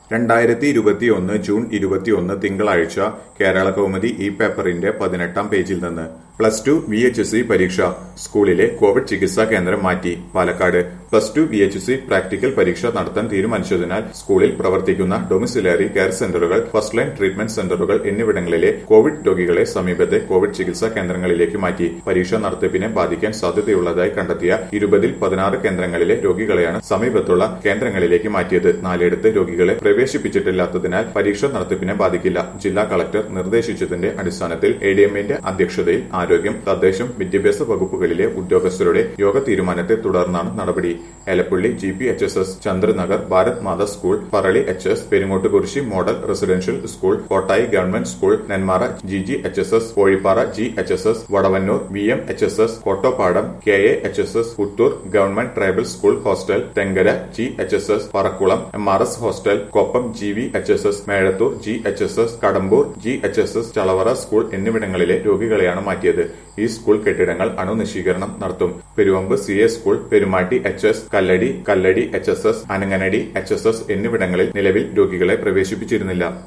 രണ്ടായിരത്തി ഇരുപത്തിയൊന്ന് ജൂൺ ഇരുപത്തിയൊന്ന് തിങ്കളാഴ്ച കേരള കൗമുദി ഈ പേപ്പറിന്റെ പതിനെട്ടാം പേജിൽ നിന്ന് plus two V H S C പരീക്ഷ സ്കൂളിലെ കോവിഡ് ചികിത്സാ കേന്ദ്രം മാറ്റി Palakkad plus two V H S C practical പരീക്ഷ നടത്താൻ തീരുമാനിച്ചതിനാൽ സ്കൂളിൽ പ്രവർത്തിക്കുന്ന ഡൊമിസിലറി കെയർ സെന്ററുകൾ ഫസ്റ്റ് ലൈൻ ട്രീറ്റ്മെന്റ് സെന്ററുകൾ എന്നിവിടങ്ങളിലെ കോവിഡ് രോഗികളെ സമീപത്തെ കോവിഡ് ചികിത്സാ കേന്ദ്രങ്ങളിലേക്ക് മാറ്റി പരീക്ഷ നടത്തിപ്പിനെ ബാധിക്കാൻ സാധ്യതയുള്ളതായി കണ്ടെത്തിയ ഇരുപതിൽ പതിനാറ് കേന്ദ്രങ്ങളിലെ രോഗികളെയാണ് സമീപത്തുള്ള കേന്ദ്രങ്ങളിലേക്ക് മാറ്റിയത് നാലിടത്ത് രോഗികളെ പ്രവേശിപ്പിച്ചിട്ടില്ലാത്തതിനാൽ പരീക്ഷ നടത്തിപ്പിനെ ബാധിക്കില്ല ജില്ലാ കളക്ടർ നിർദ്ദേശിച്ചതിന്റെ അടിസ്ഥാനത്തിൽ എ ഡി എമ്മിന്റെ അധ്യക്ഷതയിൽ ആരോഗ്യം തദ്ദേശം വിദ്യാഭ്യാസ വകുപ്പുകളിലെ ഉദ്യോഗസ്ഥരുടെ യോഗ തീരുമാനത്തെ തുടർന്നാണ് നടപടി Elappully G P H S S Chandranagar Bharat Matha school Parali H S Perungottukurissi model residential school Kottayi government school Nenmara G G H S S Kozhippara G H S S Vadavannur V M H S S Kottopadam K A H S S Puthur government tribal school hostel Thenkara G H S S Parakkulam M R S hostel Koppam G V H S S Mezhathur G H S S Kadampur G H S S Chalavara school എന്നിവിടങ്ങളിലെ രോഗികളെയാണ് മാറ്റിയത് ഈ school കെട്ടിടങ്ങൾ അണുനശീകരണം നടത്തും Peruvemba C A school Perumatti H S Kalladi Kalladi H S S Ananganadi H S S എന്നിവിടങ്ങളിൽ നിലവിൽ രോഗികളെ പ്രവേശിപ്പിച്ചിരുന്നില്ല